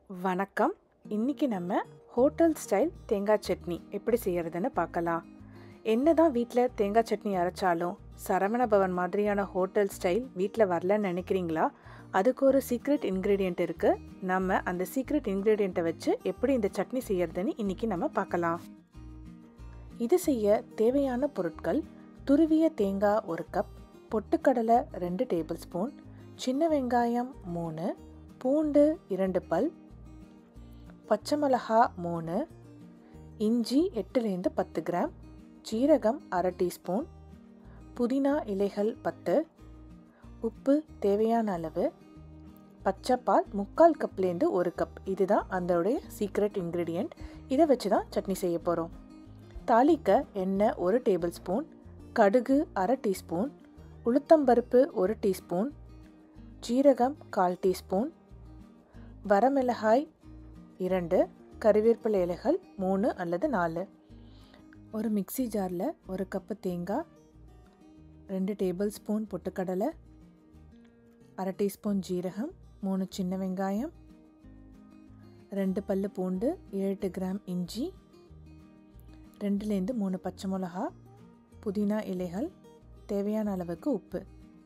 வணக்கம் இன்னைக்கு நம்ம ஹோட்டல் ஸ்டைல் தேங்காய் சட்னி எப்படி செய்யறதுன்னு பார்க்கலாம் என்னதான் வீட்டில் தேங்காய் சட்னி அரைச்சாலும் சரவண பவன் மாதிரியான ஹோட்டல் ஸ்டைல் வீட்டில் வரலன்னு நினைக்கிறீங்களா அதுக்கு ஒரு சீக்ரெட் இன்க்ரீடியண்ட் இருக்குது நம்ம அந்த சீக்ரெட் இன்க்ரீடியண்ட்டை வச்சு எப்படி இந்த சட்னி செய்யறதுன்னு இன்னைக்கு நம்ம பார்க்கலாம் இது செய்ய தேவையான பொருட்கள் துருவிய தேங்காய் ஒரு கப் பொட்டுக்கடலை ரெண்டு டேபிள் ஸ்பூன் சின்ன வெங்காயம் மூணு பூண்டு இரண்டு பல் பச்சை மிளகா மூணு இஞ்சி எட்டுலேருந்து பத்து கிராம் ஜீரகம் அரை டீஸ்பூன் புதினா இலைகள் பத்து உப்பு தேவையான அளவு பச்சைப்பால் முக்கால் கப்லேருந்து ஒரு கப் இதுதான் அதோடைய சீக்ரெட் இன்க்ரீடியண்ட் இதை வச்சு தான் சட்னி செய்ய போகிறோம் தாளிக்க எண்ணெய் ஒரு டேபிள் ஸ்பூன் கடுகு அரை டீஸ்பூன் உளுத்தம்பருப்பு ஒரு டீஸ்பூன் ஜீரகம் கால் டீஸ்பூன் வரமிளகாய் இரண்டு கறிவேப்பிலை இலைகள் மூணு அல்லது நாலு ஒரு மிக்சி ஜாரில் ஒரு கப்பு தேங்காய் ரெண்டு டேபிள் ஸ்பூன் பொட்டுக்கடலை அரை டீஸ்பூன் ஜீரகம் மூணு சின்ன வெங்காயம் ரெண்டு பல்லு பூண்டு ஏழு கிராம் இஞ்சி ரெண்டுலேருந்து மூணு பச்சை மிளகா புதினா இலைகள் தேவையான அளவுக்கு உப்பு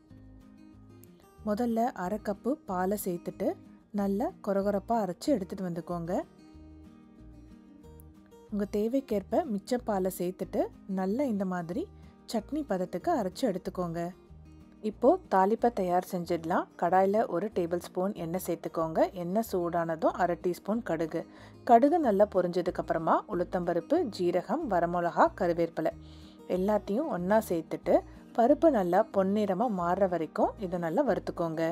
முதல்ல அரை கப்பு பாலை சேர்த்துட்டு நல்லா கொரகொரப்பாக அரைச்சி எடுத்துகிட்டு வந்துக்கோங்க உங்கள் தேவைக்கேற்ப மிச்ச பாலை சேர்த்துட்டு நல்லா இந்த மாதிரி சட்னி பதத்துக்கு அரைச்சி எடுத்துக்கோங்க இப்போது தாளிப்பை தயார் செஞ்சிடலாம் கடாயில் ஒரு டேபிள் ஸ்பூன் எண்ணெய் சேர்த்துக்கோங்க எண்ணெய் சூடானதும் அரை டீஸ்பூன் கடுகு கடுகு நல்லா பொரிஞ்சதுக்கப்புறமா உளுத்தம்பருப்பு ஜீரகம் வரமிளகா கருவேப்பிலை எல்லாத்தையும் ஒன்றா சேர்த்துட்டு பருப்பு நல்லா பொன்னிறமாக மாறுற வரைக்கும் இதை நல்லா வறுத்துக்கோங்க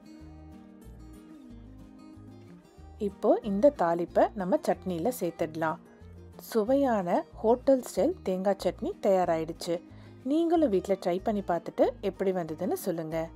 இப்போ இந்த தாளிப்பை நம்ம சட்னியில் சேர்த்துடலாம் சுவையான ஹோட்டல் ஸ்டைல் தேங்காய் சட்னி தயாராகிடுச்சு நீங்களும் வீட்டில் ட்ரை பண்ணி பார்த்துட்டு எப்படி வந்ததுன்னு சொல்லுங்கள்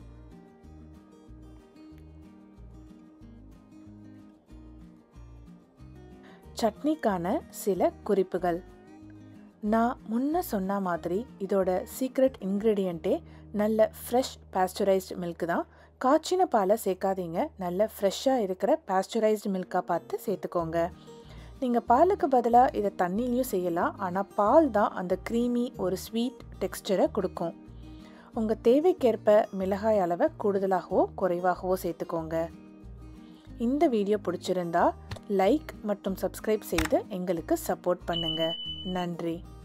சட்னிக்கான சில குறிப்புகள் நான் முன்ன சொன்ன மாதிரி இதோட சீக்ரெட் இன்க்ரீடியண்ட்டே நல்ல ஃப்ரெஷ் பாஸ்டரைஸ்டு மில்க் தான் காய்ச்சின பாலை சேர்க்காதீங்க நல்ல ஃப்ரெஷ்ஷாக இருக்கிற பாஸ்டரைஸ்டு மில்காக பார்த்து சேர்த்துக்கோங்க நீங்கள் பாலுக்கு பதிலாக இதை தண்ணிலையும் செய்யலாம் ஆனால் பால் தான் அந்த க்ரீமி ஒரு ஸ்வீட் டெக்ஸ்டரை கொடுக்கும் உங்கள் தேவைக்கேற்ப மிளகாய் அளவை கூடுதலாகவோ குறைவாகவோ சேர்த்துக்கோங்க இந்த வீடியோ பிடிச்சிருந்தா லைக் மற்றும் சப்ஸ்கிரைப் செய்து எங்களுக்கு சப்போர்ட் பண்ணுங்கள் நன்றி